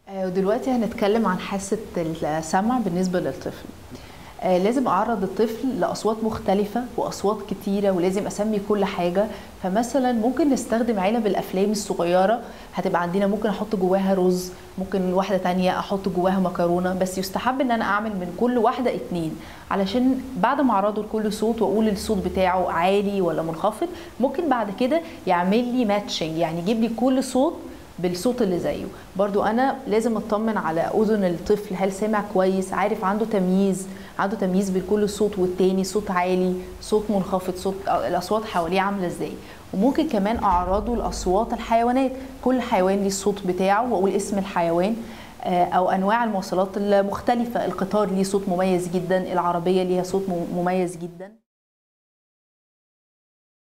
آه، ودلوقتي هنتكلم عن حاسة السمع بالنسبة للطفل آه، لازم أعرض الطفل لأصوات مختلفة وأصوات كتيرة ولازم أسمي كل حاجة فمثلا ممكن نستخدم علب الأفلام الصغيرة هتبقى عندنا ممكن أحط جواها رز ممكن واحدة تانية أحط جواها مكرونة بس يستحب إن أنا أعمل من كل واحدة اتنين علشان بعد ما أعرضه لكل صوت وأقول الصوت بتاعه عالي ولا منخفض ممكن بعد كده يعمل لي ماتشنج يعني يجيب لي كل صوت بالصوت اللي زيه برضو انا لازم اطمن على اذن الطفل هل سامع كويس عارف عنده تمييز عنده تمييز بين كل صوت والتاني صوت عالي صوت منخفض صوت الاصوات حواليه عامله ازاي وممكن كمان اعرضه لاصوات الحيوانات كل حيوان ليه الصوت بتاعه واقول اسم الحيوان او انواع المواصلات المختلفه القطار ليه صوت مميز جدا العربيه ليها صوت مميز جدا